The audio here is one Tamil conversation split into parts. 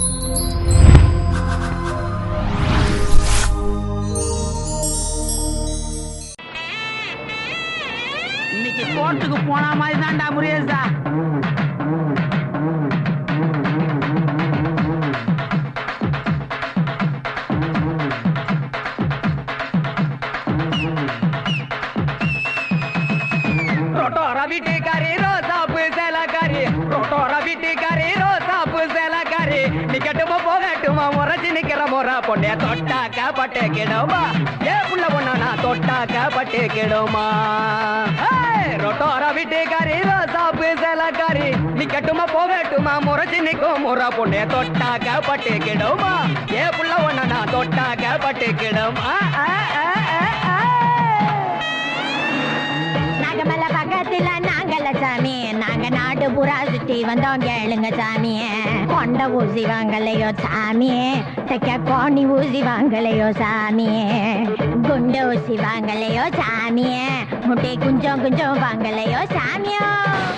இன்னைக்கு கோர்ட்டுக்கு போன மாதிரி தான்டா முருகேசா ரொட்டோர வீட்டுக்காரி ரோசாப்பு சேலக்காரி ரொட்டோர வீட்டுக்காரி ரோசாப்பு சேலக்காரி நிக்கட்டுமா போகட்டுமா முறைச்சு நிக்கிற முறை பொண்ணே தொட்டாக்க பட்டு கிடுமா ஏ புள்ள பொண்ணா நான் தொட்டாக்க பட்டு கிடுமா ரொட்டோர வீட்டுக்காரி ரோசாப்பு சேலக்காரி நிக்கட்டுமா போகட்டுமா முறைச்சு நிக்கும் முறை பொண்ணே தொட்டாக்க பட்டு கிடுமா ஏ புள்ள பொண்ணா நான் தொட்டாக்க பட்டு கிடுமா ஆ, ஆ, ஆ, ஆ, ஆ. நாகமல பக்கத்துல நாங்கல சாமி நாங்க நாடு புறா சுத்தி வந்தோம் கேளுங்க சாமி கொண்ட ஊசி வாங்கலையோ சாமி தைக்க கோணி ஊசி வாங்கலையோ சாமி குண்டு ஊசி வாங்கலையோ சாமி முட்டை குஞ்சம் குஞ்சம் வாங்கலையோ சாமியோ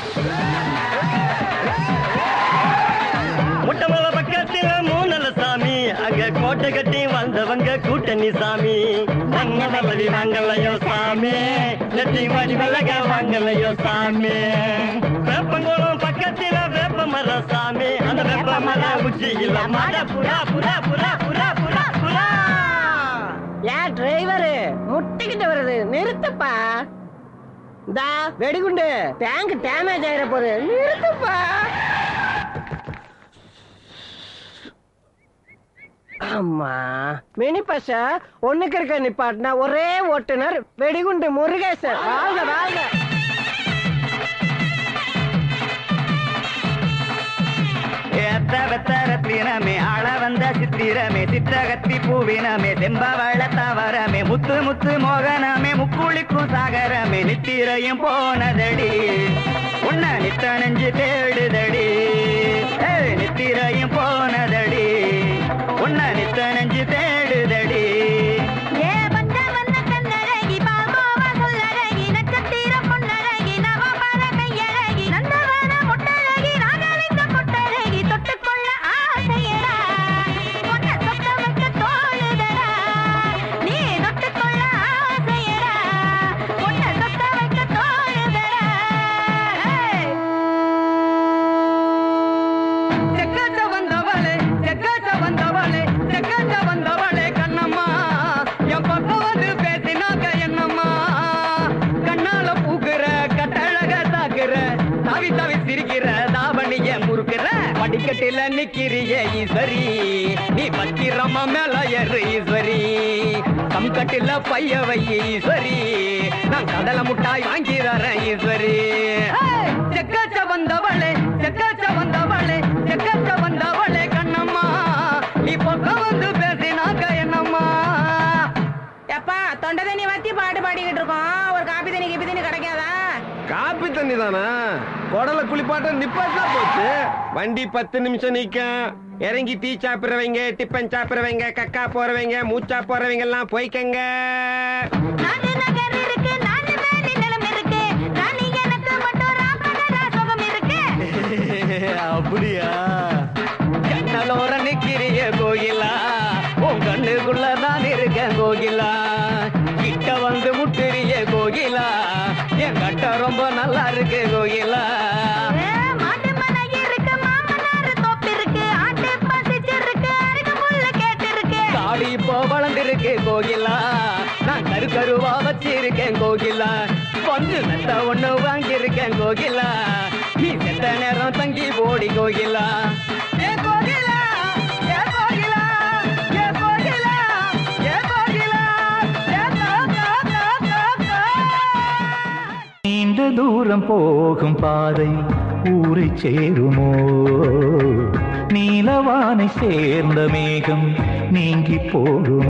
முட்டமல பக்கத்துல மூணல சாமி அங்க கோட்டை கட்டி வந்தவங்க கூட்டணி சாமி வண்ண வல்லவி வாங்கலையோ சாமி நெத்தி மணி வெள்ளக வாங்கலையோ சாமி வேப்பங்குளம் பக்கத்துல வேப்ப மர சாமி அந்த வேப்ப மர உச்சியில மர புறா புறா புறா புறா புறா புறா ஏன் டிரைவரு முட்டிக்கிட்டு வருது நிறுத்துப்பா இந்தா வெடிகுண்டு டேங்க் டேமேஜ் ஆயிர போகுது நிறுத்துப்பா அம்மா மினி பஸ்ஸ ஒண்ணுக்கு இருக்க நிப்பாட்டினா ஒரே ஓட்டுநர் வெடிகுண்டு முருகேசன் வாழ்க வாழ்க ஏத்த வெத்த ரத்தினமே ஆள வந்த சித்திரமே சித்திரகத்தி பூவினமே செம்பவள தவறமே முத்து முத்து மோகனமே முக்குளிக்கும் சாகரமே நித்திரையும் போனதடி உன்ன நித்த நெஞ்சு தேடுதடி ஏய், நித்திரையும் போனதடி உன்ன நித்த நெஞ்சு தேடுதடி ஏ வந்த வந்த கண்ணழகி பால்கோவ சொல்லழகி நட்சத்திர பொன்னழகி நவபார கையழகி நந்தவன முட்டழகி நாகலிங்க முட்டழகி தொட்டுக்கொள்ள ஆசையடா பொன்ன சொத்த வைக்க தோழுதடா நீ தொட்டுக்கொள்ள ஆசையடா பொன்ன சொத்த வைக்க தோழுதடா செக்காச்ச வந்தவளே செக்காச்ச வந்தவளே செக்காச்ச வந்தவளே கண்ணம்மா என் பக்கம் வந்து பேசினாக்க என்னம்மா கண்ணால பூக்குற கட்டழக தாக்குற தாவி தாவி சிரிக்கிற தாவணிய முறுக்குற படிக்கட்டில நிக்கிறிய ஈஸ்வரி நீ பத்திரமா மேல ஏறு ஈஸ்வரி கம்கட்டில பைய வை ஈஸ்வரி நான் கடலை முட்டாய் வாங்கி தரேன் ஈஸ்வரி ஏய், செக்காச்ச வந்தவளே செக்காச்ச வந்தவளே செக்காச்ச வந்தவளே கண்ணம்மா நீ பக்கம் வந்து பேசினாக்க என்னம்மா எப்பா தொண்டை தண்ணி வத்தி பாட்டு பாடிக்கிட்டு இருக்கோம் ஒரு காப்பி தண்ணி கிப்பி தண்ணி கிடைக்காதா காப்பி தண்ணி தானா குடல குளிப்பாட்ட நிப்பாட்டா போச்சு வண்டி பத்து நிமிஷம் நிக்கும் இறங்கி டீ சாப்பிடுறவங்க டிப்பன் சாப்பிடுறவங்க கக்கா போறவங்க மூச்சா போறவங்க எல்லாம் போய்க்கங்க நாடு நகர் இருக்கு நாடு மேடி நிலம் இருக்கு ராணி எனக்கு மட்டும் ராமகரா சுகம் இருக்கு அப்படியா ஜன்னலோர நிக்கிறிய கோகிலா உன் கண்ணுக்குள்ளதான் இருக்க கோகிலா கிட்ட வந்து முட்டுறிய கோகிலா என் கட்ட ரொம்ப நல்லா இருக்கு கோகிலா ஏ, மாட்டு மனை இருக்கு மாமனார் தோப்பு இருக்கு ஆட்டு பசிச்சு இருக்கு அருகு புல்லு கேட்டு இருக்கு தாடி இப்போ வளர்ந்திருக்கு கோகிலா நான் கரு கருவா வச்சிருக்கேன் கோகிலா கொஞ்சம் மெத்த ஒண்ணு வாங்கியிருக்கேன் கோகிலா நீ செத்த நேரம் தங்கி போடி கோகிலா ஏ கோகிலா ஏ கோகிலா ஏ கோகிலா ஏ கோகிலா ஏ கா, கா, கா, கா, கா. நீண்ட தூரம் போகும் பாதை ஊரை சேருமோ நீலவானை சேர்ந்த மேகம் நீங்கி போகும்